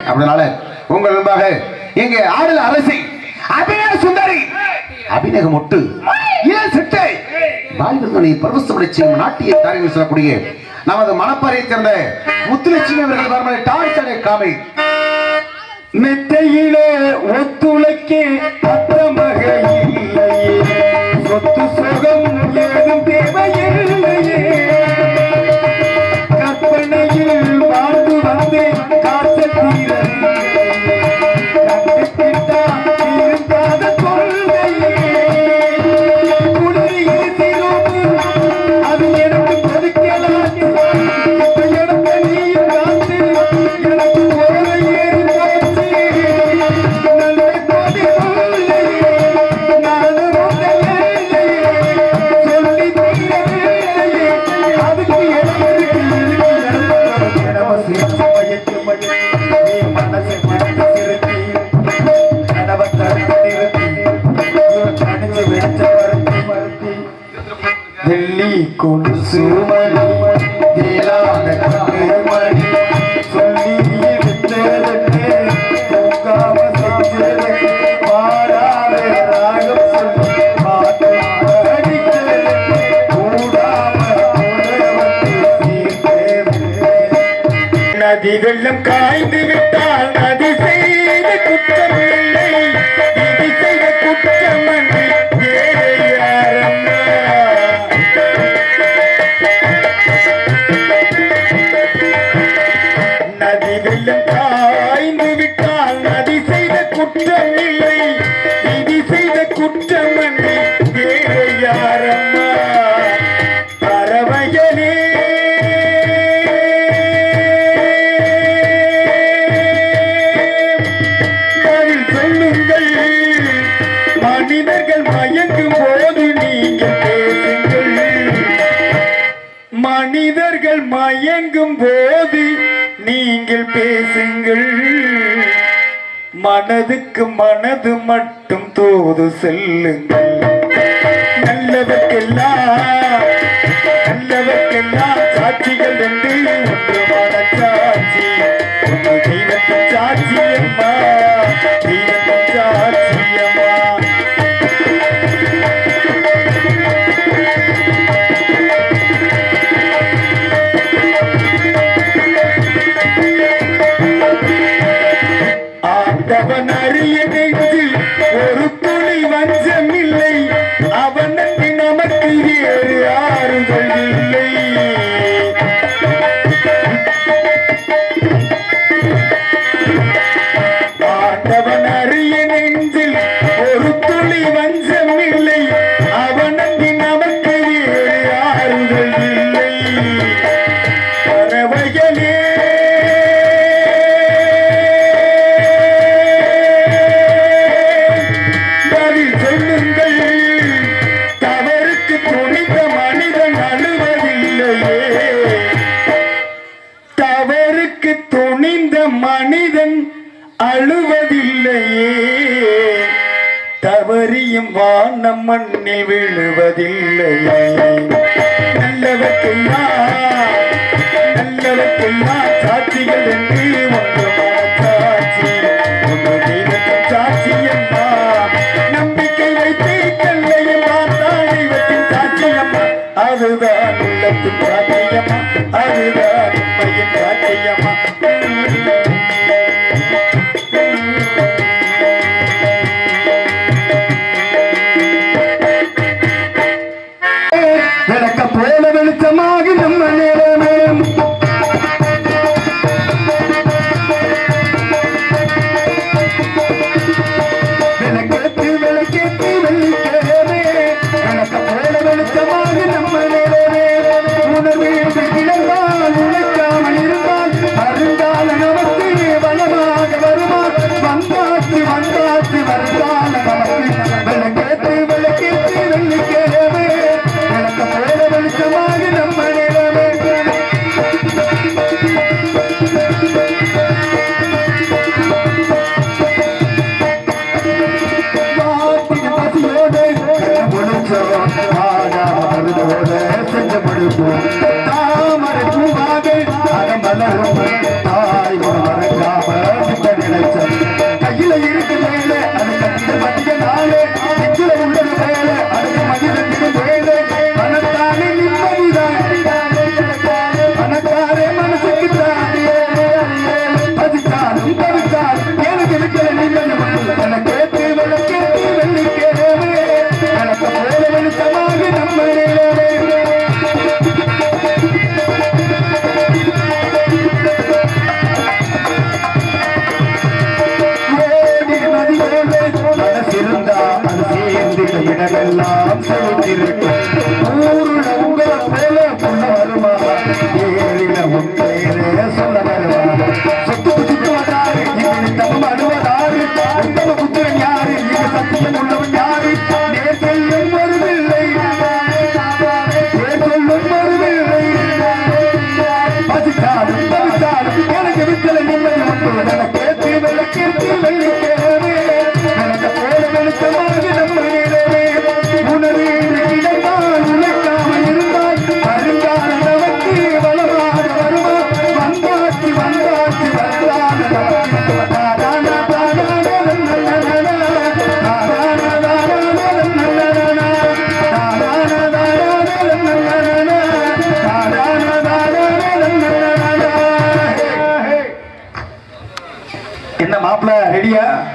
அதனால உங்கள் முன்பாக இங்கே ஆடல் அரசி அபிநய சுந்தரி அபிநக மொட்டு ஏன் சிட்டை பாலிவர்தனை பரவசமடை செய்யும் நாட்டிய தாரிகள் சொல்லக்கூடிய நமது மணப்பாறையைச் சேர்ந்த முத்துலட்சுமி அவர்கள் வரமலை டான்ஸ் காமை மெத்தையிலே ஒத்துழைக்க அத்தமக இல்லையே சொத்து சுகம் ஏதும் தேவையில்லையே கற்பனையில் வாழ்ந்து வந்தேன் காசு இருந்தாத கொள்கையே குளிரில் சிறுமு அது எனக்கு கொதிக்கலாம் இப்ப எனக்கு நீயும் காத்து எனக்கு போல ஏறி போச்சு நல்ல கொதி கொள்ளையே நானும் உன்னையே சொல்லி தீரவில்லையே அதுக்கு எனக்கு கனவு சிரிச்சு மயக்கி மயக்கி நீ மனசை மறந்து சிரித்தி கனவை தடுத்து நிறுத்தி கணிச்சு வெச்ச மறுத்தி மறுத்தி வெள்ளி கொலுசு மணி தேலாத மணி சொல்லி வித்ததற்கு தூங்காம செஞ்சதற்கு மாறாத ராகம் சொல்லி பாட்டு அடித்ததற்கு கூடாம உணவத்தை தீர்த்தேன் நதி வெள்ளம் காய்ந்து விட்டால் நதி செய்த குற்றம் இல்லை இது செய்த குற்றம் அன்றி வேறு யாரம்மா நதி வெள்ளம் காய்ந்து விட்டால் நதி செய்த குற்றம் இல்லை இது செய்த குற்றம் அன்றி வேறு யாரம்மா பறவைகளே பதில் சொல்லுங்கள் மனிதர்கள் மயங்கும் போது நீங்கள் பேசுங்கள் மனிதர்கள் மயங்கும் போது நீங்கள் பேசுங்கள் மனதுக்கு மனது மட்டும் தோது செல்லுங்கள் நல்லவர்க்கெல்லாம் நல்லவர்க்கெல்லாம் சாட்சிகள் என்று ஒன்றுமான சாட்சி ஒன்று தெய்வத்தின் சாட்சியம்மா தெய்வத்தின் சாட்சியம்மா ஆண்டவன் அறிய நெஞ்சில் ஒரு துளி வஞ்சம் இல்லை அவனுக்கு நமக்கு வேறு ஆறுதல் இல்லை ஆண்டவன் அறிய நெஞ்சில் ஒரு துளி வஞ்சம் இல்லை அவனுக்கு நமக்கு வேறு ஆறுதல் இல்லை பறவைகளே பதில் சொல்லுங்கள் தவறுக்கு துணிந்த மனிதன் அழுவதில்லையே தவறுக்கு துணிந்த மனிதன் அழுவதில்லையே தவறியும் வானம் மண்ணில் விழுவதில்லையே நல்லவர்க்கெல்லாம் நல்லவர்க்கெல்லாம் சாட்சிகள் என்று ஒன்று மனசாட்சி ஒன்று தெய்வத்தின் சாட்சியம்மா நம்பிக்கை வைத்து கல்லையும் பார்த்தால் தெய்வத்தின் சாட்சியம்மா அதுதான் உள்ளத்தின் சாட்சியம்மா அதுதான் உண்மையின் சாட்சியம்மா விளக்க போல வெளிச்சமாக நம்ம நேரமே மனமெல்லாம் செலுத்திருக்கும் ஊருல உங்க போல புள்ள வருமா ஏறின உண்மையிலே சொல்ல வருமா சொத்துக்கு சுத்து வந்தாரு இவனு தமம் அழுவதாரு உத்தம புத்திரன் யாரு இங்கு சத்தியம் உள்ளவன் யாரு நேர் சொல்லும் வருவில்லை நேர் சொல்லும் வருவில்லை பசித்தாலும் தவித்தாலும் எனக்கு வித்தல நிம்மதி உண்டு எனக்கேற்றி விளக்கேற்றி வெள்ளிக்கேறவே எனக்கு போல வெளிச்சமாகி நம்ம நிலவே உணவு இடத்தால் உழைக்காமல் இருந்தால் வருங்கால நமக்கு வளமாக வருமா வந்தாச்சு வந்தாச்சு வந்தான தாரான தாரான என்ன மாப்பிள்ள ரெடியா